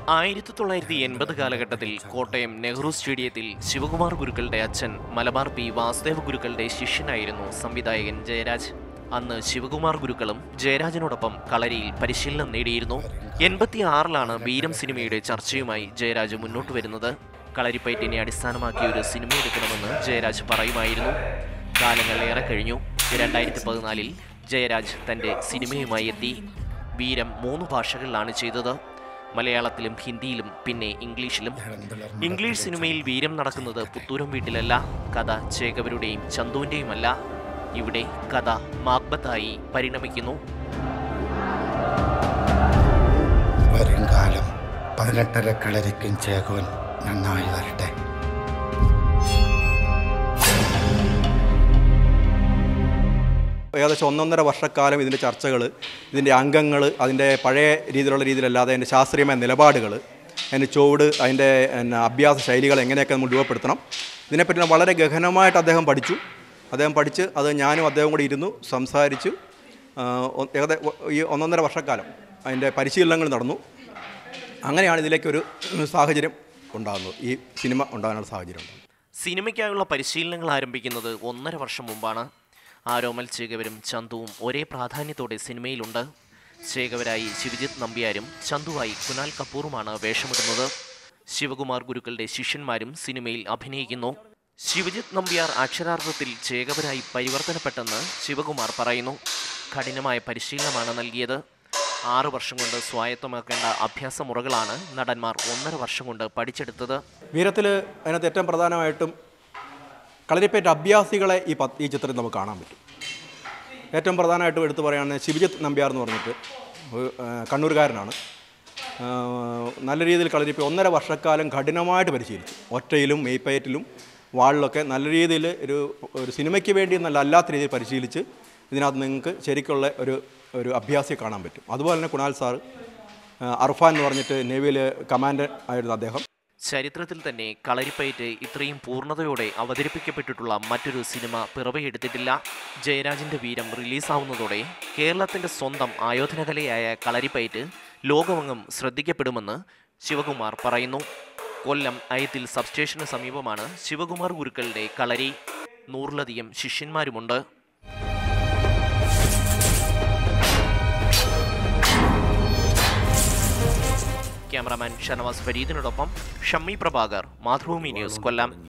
ആയിരത്തി തൊള്ളായിരത്തി എൺപത് കാലഘട്ടത്തിൽ കോട്ടയം നെഹ്റു സ്റ്റേഡിയത്തിൽ ശിവകുമാർ ഗുരുക്കളുടെ അച്ഛൻ മലബാർ പി വാസുദേവ ഗുരുക്കളുടെ ശിഷ്യനായിരുന്നു സംവിധായകൻ ജയരാജ് അന്ന് ശിവകുമാർ ഗുരുക്കളും ജയരാജനോടൊപ്പം കളരിയിൽ പരിശീലനം നേടിയിരുന്നു എൺപത്തിയാറിലാണ് വീരം സിനിമയുടെ ചർച്ചയുമായി ജയരാജ് മുന്നോട്ട് വരുന്നത് കളരിപ്പയറ്റിനെ അടിസ്ഥാനമാക്കി ഒരു സിനിമ എടുക്കണമെന്ന് ജയരാജ് പറയുമായിരുന്നു കാലങ്ങൾ ഏറെ കഴിഞ്ഞു രണ്ടായിരത്തി പതിനാലിൽ ജയരാജ് തന്റെ സിനിമയുമായി എത്തി വീരം മൂന്ന് ഭാഷകളിലാണ് ചെയ്തത് മലയാളത്തിലും ഹിന്ദിയിലും പിന്നെ ഇംഗ്ലീഷിലും ഇംഗ്ലീഷ് സിനിമയിൽ വീരം നടക്കുന്നത് പുത്തൂരം വീട്ടിലല്ല കഥ ചേകവരുടെയും ചന്തുവിൻ്റെയുമല്ല ഇവിടെ കഥ മാക്ബത്തായി പരിണമിക്കുന്നു വരും കാലം പതിനെട്ടര കളരിക്കും ചേകവൻ നന്നായി വരട്ടെ ഏകദേശം ഒന്നൊന്നര വർഷക്കാലം ഇതിൻ്റെ ചർച്ചകൾ ഇതിൻ്റെ അംഗങ്ങൾ അതിൻ്റെ പഴയ രീതിയിലുള്ള രീതിയിലല്ലാതെ അതിൻ്റെ ശാസ്ത്രീയമായ നിലപാടുകൾ അതിൻ്റെ ചുവട് അതിൻ്റെ പിന്നെ അഭ്യാസ ശൈലികൾ എങ്ങനെയൊക്കെ നമ്മൾ രൂപപ്പെടുത്തണം ഇതിനെപ്പറ്റി വളരെ ഗഹനമായിട്ട് അദ്ദേഹം പഠിച്ചു അദ്ദേഹം പഠിച്ച് അത് ഞാനും അദ്ദേഹം കൂടി ഇരുന്നു സംസാരിച്ചു ഏകദേശം ഈ ഒന്നൊന്നര വർഷക്കാലം അതിൻ്റെ പരിശീലനങ്ങൾ നടന്നു അങ്ങനെയാണ് ഇതിലേക്കൊരു സാഹചര്യം ഉണ്ടാകുന്നത് ഈ സിനിമ ഉണ്ടാകാനുള്ള സാഹചര്യം ഉണ്ടാകുന്നത് സിനിമയ്ക്കായുള്ള പരിശീലനങ്ങൾ ആരംഭിക്കുന്നത് ഒന്നര വർഷം മുമ്പാണ് ആരോമൽ ചേകവരും ചന്തുവും ഒരേ പ്രാധാന്യത്തോടെ സിനിമയിലുണ്ട് ചേകവരായി ശിവജിത്ത് നമ്പ്യാരും ചന്തുവായി കുനാൽ കപൂറുമാണ് വേഷമിടുന്നത് ശിവകുമാർ ഗുരുക്കളുടെ ശിഷ്യന്മാരും സിനിമയിൽ അഭിനയിക്കുന്നു ശിവജിത്ത് നമ്പ്യാർ അക്ഷരാർത്ഥത്തിൽ ചേകവരായി പരിവർത്തനപ്പെട്ടെന്ന് ശിവകുമാർ പറയുന്നു കഠിനമായ പരിശീലനമാണ് നൽകിയത് ആറ് വർഷം കൊണ്ട് സ്വായത്തമാക്കേണ്ട അഭ്യാസ മുറകളാണ് നടന്മാർ ഒന്നര വർഷം കൊണ്ട് പഠിച്ചെടുത്തത് വീരത്തിൽ അതിനകത്ത് ഏറ്റവും പ്രധാനമായിട്ടും കളരിപ്പേറ്റ അഭ്യാസികളെ ഈ പത്ത് ഈ ചിത്രത്തിൽ നമുക്ക് കാണാൻ പറ്റും ഏറ്റവും പ്രധാനമായിട്ടും എടുത്തു പറയുകയാണെങ്കിൽ ശിവജിത്ത് നമ്പ്യാർ എന്ന് പറഞ്ഞിട്ട് ഒരു, ആ, കണ്ണൂരുകാരനാണ് ആ, നല്ല രീതിയിൽ കളരിപ്പ് ഒന്നര വർഷക്കാലം കഠിനമായിട്ട് പരിശീലിച്ചു ഒറ്റയിലും മെയ്പ്പയറ്റിലും വാളിലൊക്കെ നല്ല രീതിയിൽ ഒരു ഒരു സിനിമയ്ക്ക് വേണ്ടി നല്ല അല്ലാത്ത രീതിയിൽ പരിശീലിച്ച് ഇതിനകത്ത് നിങ്ങൾക്ക് ശരിക്കുള്ള ഒരു ഒരു അഭ്യാസിയെ കാണാൻ പറ്റും അതുപോലെ തന്നെ കുണാൽ സാറ് ആ, അർഫാൻ എന്ന് പറഞ്ഞിട്ട് നേവിയിൽ കമാൻഡർ ആയിരുന്നു അദ്ദേഹം ചരിത്രത്തിൽ തന്നെ കളരിപ്പയറ്റ് ഇത്രയും പൂർണ്ണതയോടെ അവതരിപ്പിക്കപ്പെട്ടിട്ടുള്ള മറ്റൊരു സിനിമ പിറവിയെടുത്തിട്ടില്ല ജയരാജിന്റെ വീരം റിലീസാവുന്നതോടെ കേരളത്തിന്റെ സ്വന്തം ആയോധനകലയായ കളരിപ്പയറ്റ് ലോകമെങ്ങും ശ്രദ്ധിക്കപ്പെടുമെന്ന് ശിവകുമാർ പറയുന്നു കൊല്ലം അയത്തിൽ സബ്സ്റ്റേഷന് സമീപമാണ് ശിവകുമാർ ഗുരുക്കളുടെ കളരി നൂറിലധികം ശിഷ്യന്മാരുമുണ്ട് ക്യാമറാമാൻ ഷനവാസ് ഫരീദിനോടൊപ്പം ഷമ്മി പ്രഭാകർ മാതൃഭൂമി ന്യൂസ് കൊല്ലം